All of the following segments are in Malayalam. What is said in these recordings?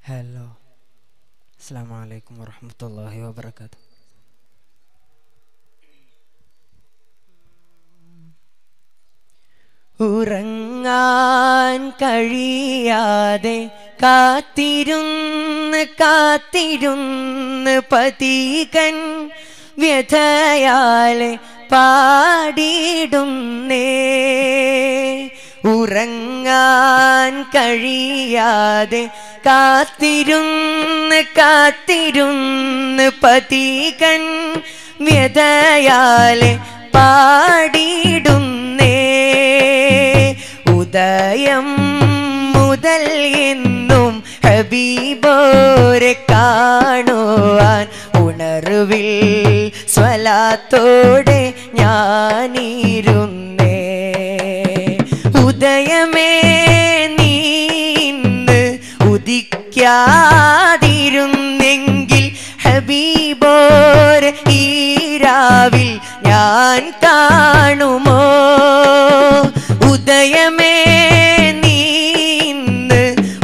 ഹലോ അസ്സാം വലൈക്കും വറഹമത്തല്ലാഹി വാബർക്കാത്തു ഉറങ്ങാൻ കഴിയാതെ കാത്തിരുന്ന് കാത്തിരുന്ന് പതികൻ വ്യഥയാലെ പാടിടുന്നേ ഉറങ്ങാൻ കഴിയാതെ കാത്തിരുന്ന് കാത്തിരുന്ന് പതികൻ വ്യഥയാലെ പാടിടുന്നേ ഉദയം മുതൽ എന്നും ഹബീബോരെ കാണുവാൻ ഉണർവിൽ സ്വലാത്തോടെ ഞാനിരുന്നേ ഉദയമേ നീ ഇന്ന് ഉദിക്കാതിരുന്നെങ്കിൽ ഹബീബോർ ഈ രാവിൽ ഞാൻ കാണുമോ ഉദയമേ നീ ഇന്ന്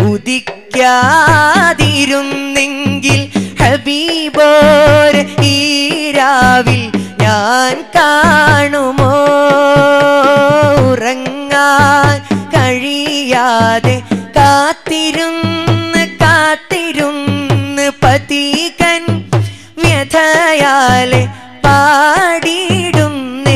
ഉദിക്കാതിരുന്നെങ്കിൽ ഹബീബോർ ഈ രാവിൽ ഞാൻ കാണുമോ ഉറങ്ങാൻ കഴിയാതെ കാത്തിരുന്ന് കാത്തിരുന്ന് പതികൻ വ്യഥയാലെ പാടിടുന്നേ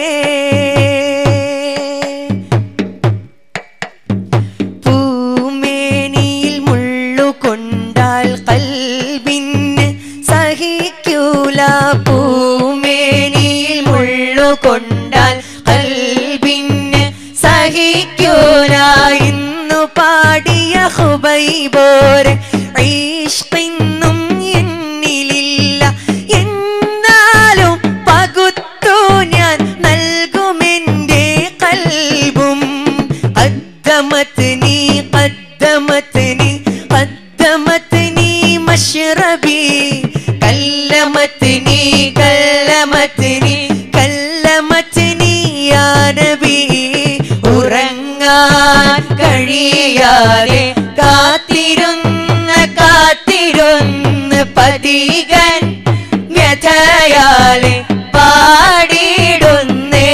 പൂമേനിയിൽ മുള്ളുകൊണ്ടാൽ കൽബിന് സഹിക്കൂല പൂമേനിയിൽ മുള്ളുകൊണ്ടാൽ കൽബിന് സഹിക്കൂല ഇന്നു പാടിയ ഹുബൈബോരെ ഈഷ്കിന്നും എന്നിലില്ല എന്നാലും പകുത്തു ഞാൻ നൽകുമെൻ്റെ കൽബും قدمتني قدمتني قدمتني مشربي كلمتني كلمتني كلمتني يا نبي ഉറങ്ങാൻ കഴിയാതെ കാത്തിരുന്ന് കാത്തിരുന്ന് പതികൻ വ്യഥയാലെ പാടിടുന്നേ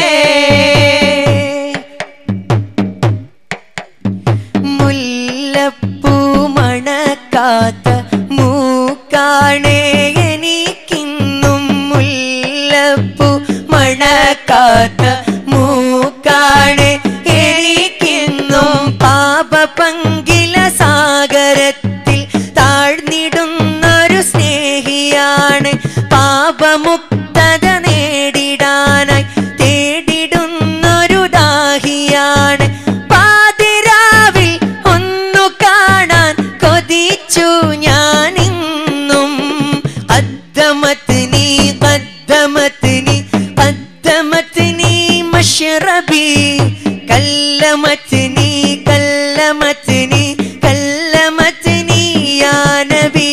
മുല്ലപ്പൂ മണക്കാത്ത മൂക്കാണേ എനിക്കിന്നും മുല്ലപ്പൂ മണക്കാത്ത മൂക്കാണ് എനിക്കിന്നും പാപപങ്കില സാഗരത്തിൽ താഴ്ന്നിടുന്നൊരു സ്നേഹിയാണ് പാപമുക്തത നേടിടാനായി തേടിടുന്നൊരു ദാഹിയാണ് പാതിരാവിൽ ഒന്നു കാണാൻ കൊതിച്ചു ഞാനിന്നും قدمتني قدمتني قدمتني مشربي كلمتني كلمتني كلمتني يا نبي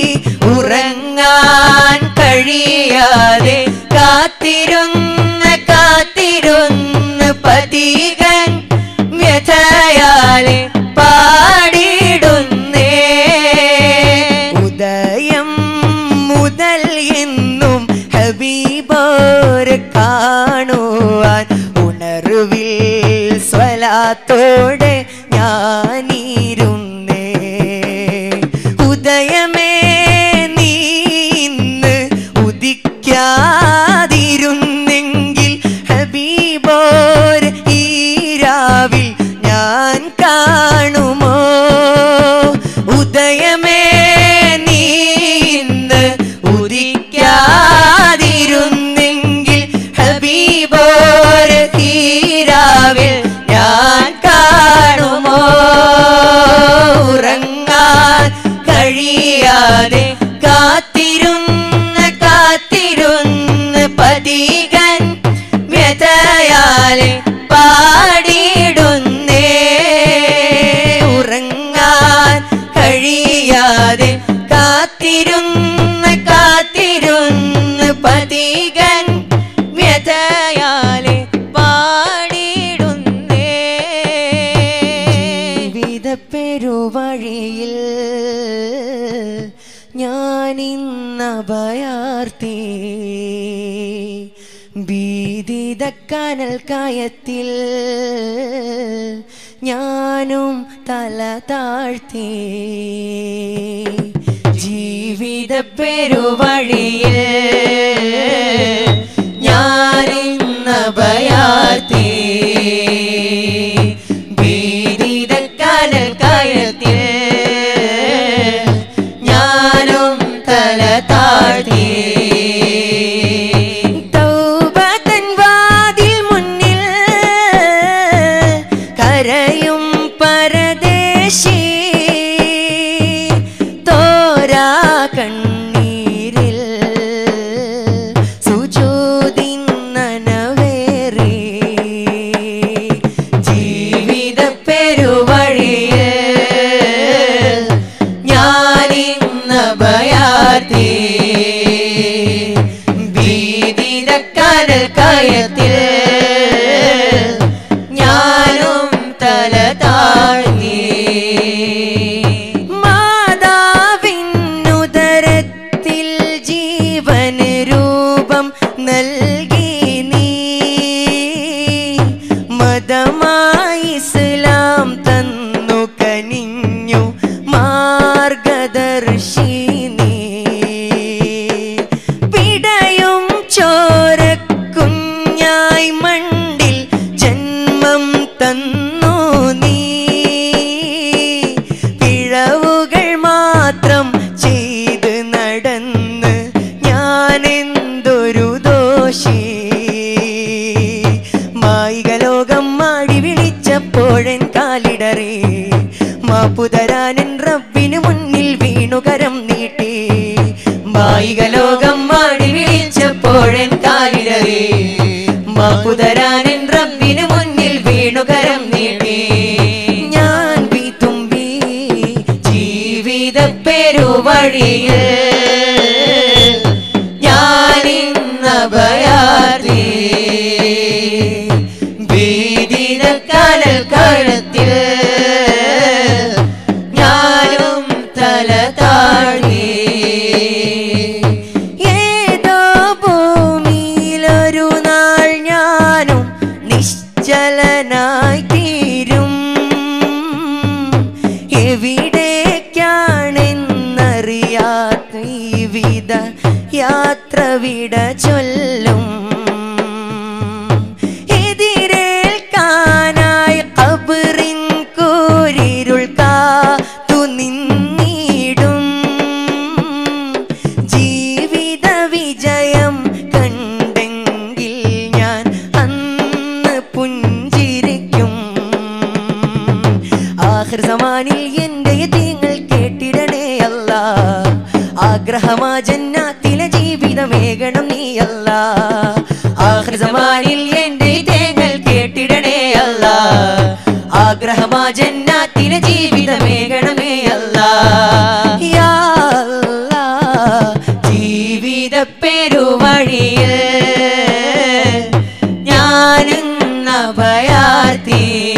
ഉറങ്ങാൻ കഴിയാതെ കാത്തിരുന്ന് കാത്തിരുന്ന് പതികൻ വ്യഥയാലെ പാടിടുന്നേ ഉദയം മുതൽ എന്നും ഹബീബോര് കാണുവാൻ ഉണർവിൽ സ്വലാത്തോടെ ഞാനിരുന്നേ ഉദയമേ നീ ഇന്ന് ഉദിക്കാതിരുന്നെങ്കിൽ ഹബീബോർ ഈ രാവിൽ ഞാൻ കാണുമോ ഉദയമേ നീ ഇന്ന് ഉദിക്കാതിരുന്നെങ്കിൽ ഹബീബോർ ഈ രാവിൽ ഞാൻ കാണുമോ ഉറങ്ങാൻ കഴിയാതെ കാത്തിരുന്ന് കാത്തിരുന്ന് പതികൻ വ്യഥയാലെ പാടിടുന്നേ ഉറങ്ങാൻ കഴിയാതെ കാത്തിരുന്ന് കാത്തിരുന്ന് പതികൻ വ്യഥയാലെ പാടിടുന്നേ ജീവിത പെരുവഴി വഴിയിൽ ഞാനിന്നഭയാർത്തി ഭീതിത കനൽ കയത്തിൽ ഞാനും തല താഴ്ത്തി ജീവിത പെരുവഴിയിൽ ഞാനിന്നഭയാർത്തി ഭീതിത കനൽ കയത്തിൽ ഞാനും തല താഴ്ത്തി തൗബതൻ വാതിൽ മുന്നിൽ കരയും പരദേശി തോരാ കണ്ണീരിൽ സുജൂദിൻ നനവേറി ജീവിത പെരുവഴിയിൽ ഞാനിന്ന ഭയാർത്തി ഭീതിത കനൽ കയത്തിൽ ഞാനും തല താഴ്ത്തി മാതാവിനുദരത്തിൽ ജീവന് രൂപം നൽകി നീ മതമായി ഇസ്ലാം തന്നു കനിഞ്ഞു മാർഗദർശി നീ പിടയും ചോരക്കുഞ്ഞായി മണ്ടിൽ ജന്മം തന്നു നീ പിഴവുകൾ മാത്രം ചെയ്ത് നടന്ന് ഞാനെന്തൊരു ദോഷി മായിക ലോകം മാടി വിളിച്ചപ്പോഴൻ കാലിടറി മാപ്പുതരാനൻ റബ്ബിന് മുന്നിൽ വീണുകരം നീട്ടി മായിക ലോകം മാടി വിളിച്ചപ്പോഴൻ കാലിടറി മാപ്പുതരാനൻ റബ്ബിന് മുന്നിൽ വീണുകരം നീട്ടി ഞാൻ വിതുമ്പി ജീവിത പെരുവഴിയിൽ ഞാനിന്ന ഭയാർത്തി ഭീതിത കനൽ കഴുത്തിൽ ഞാനും തല താഴ്ത്തി ഏതോ ഭൂമിയിലൊരു നാൾ ഞാനും നിശ്ചലനായി തീരും എവിടേക്കാണെന്നറിയാത്ത ഈ വിധ യാത്ര വിട ചൊല്ലും എതിരേൽക്കാനായി കബറിൻ കൂരിരുൾ കാത്തു നിന്നിടും ജീവിത വിജയം കണ്ടെങ്കിൽ ഞാൻ അന്ന് പുഞ്ചിരിക്കും ആഖിർ സമാനിൽ എന്റെ യതീങ്ങൾ കേട്ടിടണേ അല്ല ആഗ്രഹമാ ജന്നാത്തിലെ ജീവിതമേകണം നീ അല്ല ആഖിർ സമാനിൽ എന്റെ യതീങ്ങൾ കേട്ടിടണേ അല്ല ആഗ്രഹമാ ജന്നാത്തിലെ ജീവിതമേകണമേ അല്ല യാ അല്ലാ, ജീവിത പെരുവഴിയിൽ ഞാനെന്ന ഭയാർത്തി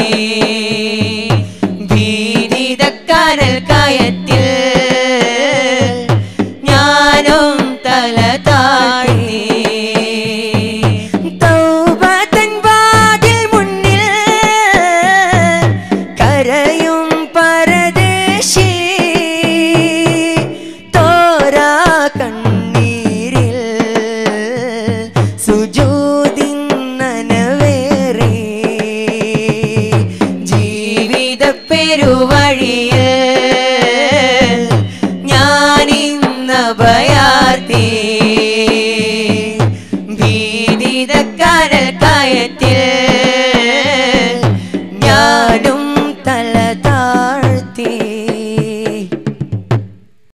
ഭീതിത കനൽ കയത്തിൽ ഞാനും തല താഴി തൗബതൻ വാതിൽ മുന്നിൽ കരയും പരദേശി തോരാ കണ്ണീരിൽ സുജൂദിൻ നനവേറി ജീവിത പെരുവഴിയിൽ ഞാനിന്ന ഭയാർത്തി ഭീതിത കനൽ കയത്തിൽ